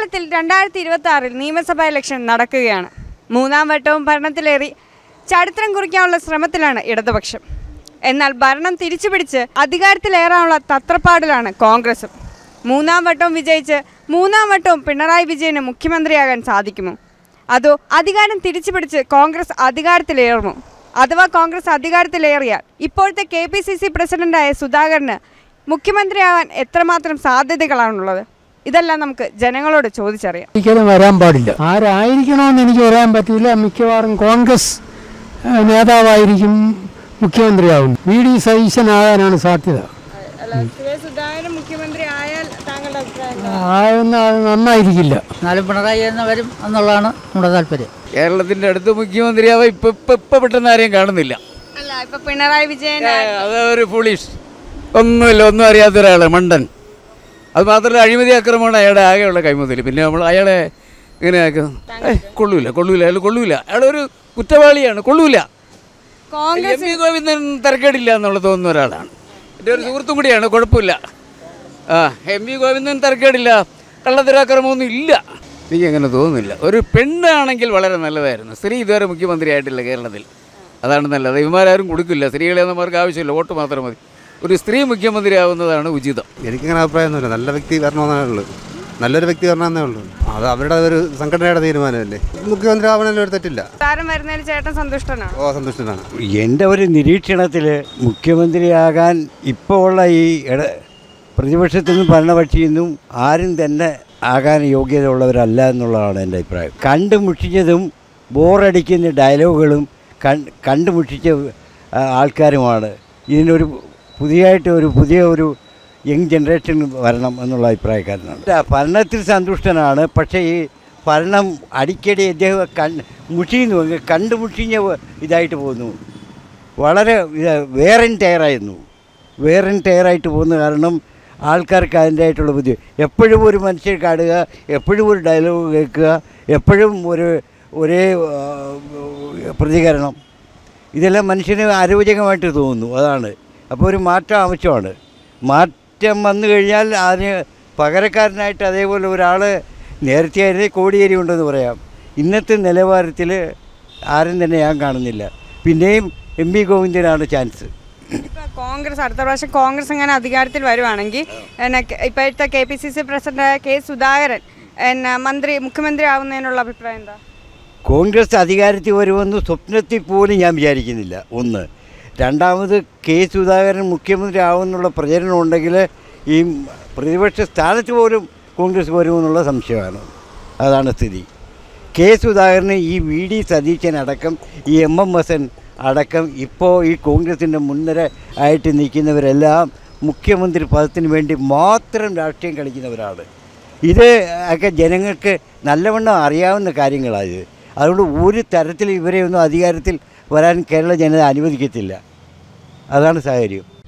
കേരളത്തിൽ രണ്ടായിരത്തി ഇരുപത്തി ആറിൽ നിയമസഭാ ഇലക്ഷൻ നടക്കുകയാണ് മൂന്നാം വട്ടവും ഭരണത്തിലേറി ചരിത്രം കുറിക്കാനുള്ള ശ്രമത്തിലാണ് ഇടതുപക്ഷം എന്നാൽ ഭരണം തിരിച്ചുപിടിച്ച് അധികാരത്തിലേറാനുള്ള തത്രപ്പാടിലാണ് കോൺഗ്രസും മൂന്നാം വട്ടവും വിജയിച്ച് മൂന്നാം വട്ടവും പിണറായി വിജയന് മുഖ്യമന്ത്രിയാകാൻ സാധിക്കുമോ അതോ അധികാരം തിരിച്ചുപിടിച്ച് കോൺഗ്രസ് അധികാരത്തിലേറുമോ അഥവാ കോൺഗ്രസ് അധികാരത്തിലേറിയാൽ ഇപ്പോഴത്തെ കെ പി സി സി പ്രസിഡന്റായ സുധാകരന് മുഖ്യമന്ത്രിയാവാൻ എത്രമാത്രം സാധ്യതകളാണുള്ളത് ഇതെല്ലാം നമുക്ക് ജനങ്ങളോട് ചോദിച്ചറിയാം ഒരിക്കലും വരാൻ പാടില്ല ആരായിരിക്കണമെന്ന് എനിക്ക് പറയാൻ പറ്റില്ല മിക്കവാറും കോൺഗ്രസ് ഏഹ്, നേതാവായിരിക്കും മുഖ്യമന്ത്രിയാവും വി ഡി സതീശനാകാനാണ് സാധ്യത സുധാകരൻ മുഖ്യമന്ത്രി ആയാൽ താങ്കളുടെ അഭിപ്രായം ആയെന്ന് അത് നന്നായിരിക്കില്ല എന്നാലും പിണറായി തന്നെ വരും എന്നുള്ളതാണ് നമ്മുടെ താല്പര്യം കേരളത്തിന്റെ അടുത്ത് മുഖ്യമന്ത്രിയാവാൻ ഇപ്പൊ ഇപ്പൊ ഇപ്പൊ പെട്ടെന്ന് ആരെയും കാണുന്നില്ല അല്ല ഇപ്പൊ പിണറായി വിജയൻ ഏ, അത് ഒരു ഫുളീഷ് ഒന്നുമില്ല ഒന്നും അറിയാത്ത ഒരാള് മണ്ടൻ അത് മാത്രമല്ല അഴിമതി ആക്രമണം അയാളുടെ ആകെയുള്ള കൈമുതൽ പിന്നെ നമ്മൾ അയാളെ ഇങ്ങനെ ആക്കും. ഏയ്, കൊള്ളൂല കൊള്ളൂല അയാൾ കൊള്ളൂല അയാൾ ഒരു കുറ്റവാളിയാണ് കൊള്ളൂല കോൺഗ്രസ് എം വി ഗോവിന്ദൻ തരക്കേടില്ല എന്നുള്ള തോന്നുന്ന ഒരാളാണ് എൻ്റെ ഒരു സുഹൃത്തും കൂടിയാണ് കുഴപ്പമില്ല ആ എം വി ഗോവിന്ദൻ തരക്കേടില്ല കള്ളത്തരാക്രമമൊന്നും ഇല്ല എനിക്ക് അങ്ങനെ തോന്നുന്നില്ല ഒരു പെണ്ണാണെങ്കിൽ വളരെ നല്ലതായിരുന്നു സ്ത്രീ ഇതുവരെ മുഖ്യമന്ത്രി ആയിട്ടില്ല കേരളത്തിൽ അതാണ് നല്ലത് ഇവന്മാരും കൊടുക്കില്ല സ്ത്രീകളെ നമ്മൾക്ക് ആവശ്യമില്ല വോട്ട് മാത്രം മതി ഒരു സ്ത്രീ മുഖ്യമന്ത്രി ആവുന്നതാണ് ഉചിതം എനിക്കങ്ങനെ അഭിപ്രായമൊന്നുമില്ല നല്ല വ്യക്തി വരണമെന്നേ ഉള്ളൂ നല്ലൊരു വ്യക്തി വരണമെന്നേ ഉള്ളൂ അത് അവരുടെ ഒരു സംഘടനയുടെ തീരുമാനമല്ലേ മുഖ്യമന്ത്രി ആവണല്ലോ ഒരു തെറ്റില്ല താരം വരുന്നതിൽ ചേട്ടൻ സന്തുഷ്ടനാണ് ഓ സന്തുഷ്ടനാണ് എൻ്റെ ഒരു നിരീക്ഷണത്തിൽ മുഖ്യമന്ത്രിയാകാൻ ഇപ്പോൾ ഉള്ള ഈ ഇട പ്രതിപക്ഷത്തു നിന്നും ഭരണപക്ഷിയിൽ നിന്നും ആരും തന്നെ ആകാൻ യോഗ്യതയുള്ളവരല്ല എന്നുള്ളതാണ് എൻ്റെ അഭിപ്രായം കണ്ടുമുഷിച്ചതും ബോറടിക്കുന്ന ഡയലോഗുകളും കൺ- കണ്ടുമുഷിച്ച ആ, ആൾക്കാരുമാണ് ഇതിനൊരു പുതിയതായിട്ട് ഒരു പുതിയ ഒരു യങ് ജനറേഷൻ വരണം എന്നുള്ള അഭിപ്രായക്കാരനാണ് ഇല്ല, ഭരണത്തിൽ സന്തുഷ്ടനാണ് പക്ഷേ ഈ ഭരണം അടിക്കടി അദ്ദേഹം കൺ മുഷിയുന്നു കണ്ടുമുഷിഞ്ഞ ഇതായിട്ട് പോകുന്നു വളരെ ഇത് വേറൻ ടയറായിരുന്നു വേറൻ ടയറായിട്ട് പോകുന്ന കാരണം ആൾക്കാർക്ക് അതിൻ്റെതായിട്ടുള്ള ബുദ്ധി എപ്പോഴും ഒരു മനുഷ്യർ കാണുക എപ്പോഴും ഒരു ഡയലോഗ് കേൾക്കുക എപ്പോഴും ഒരു ഒരേ ആ, പ്രതികരണം ഇതെല്ലാം മനുഷ്യന് അരോചകമായിട്ട് തോന്നുന്നു അതാണ് അപ്പോൾ ഒരു മാറ്റം ആവശ്യമാണ് മാറ്റം വന്നു കഴിഞ്ഞാൽ അതിന് പകരക്കാരനായിട്ട് അതേപോലെ ഒരാൾ നേരത്തെ ആയിരുന്നേ കോടിയേരി ഉണ്ടെന്ന് പറയാം ഇന്നത്തെ നിലവാരത്തിൽ ആരും തന്നെ ഞാൻ കാണുന്നില്ല പിന്നെയും എം വി ഗോവിന്ദനാണ് ചാൻസ് ഇപ്പൊ കോൺഗ്രസ് അടുത്ത പ്രാവശ്യം കോൺഗ്രസ് എങ്ങനെ അധികാരത്തിൽ വരുവാണെങ്കിൽ എന്നെ കെ- ഇപ്പോഴത്തെ കെ പി സി സി പ്രസിഡന്റായ കെ സുധാകരൻ എന്നെ മന്ത്രി മുഖ്യമന്ത്രി ആവുന്നതിനുള്ള അഭിപ്രായം എന്താ കോൺഗ്രസ് അധികാരത്തിൽ വരുമെന്ന് സ്വപ്നത്തിൽ പോലും ഞാൻ വിചാരിക്കുന്നില്ല ഒന്ന് രണ്ടാമത് കെ സുധാകരൻ മുഖ്യമന്ത്രി ആവുമെന്നുള്ള പ്രചരണം ഉണ്ടെങ്കിൽ ഈ പ്രതിപക്ഷ സ്ഥാനത്ത് പോലും കോൺഗ്രസ് വരുമെന്നുള്ള സംശയമാണ് അതാണ് സ്ഥിതി കെ സുധാകരന് ഈ വി ഡി സതീശൻ അടക്കം ഈ എം എം ഹസൻ അടക്കം ഇപ്പോൾ ഈ കോൺഗ്രസിൻ്റെ മുൻനിര ആയിട്ട് നിൽക്കുന്നവരെല്ലാം മുഖ്യമന്ത്രി പദത്തിന് വേണ്ടി മാത്രം രാഷ്ട്രീയം കളിക്കുന്നവരാണ് ഇത് ഒക്കെ ജനങ്ങൾക്ക് നല്ലവണ്ണം അറിയാവുന്ന കാര്യങ്ങളാണ് ഇത് അതുകൊണ്ട് ഒരു തരത്തിൽ ഇവരെ ഒന്നും അധികാരത്തിൽ വരാൻ കേരള ജനത അനുവദിക്കത്തില്ല അതാണ് സാഹചര്യം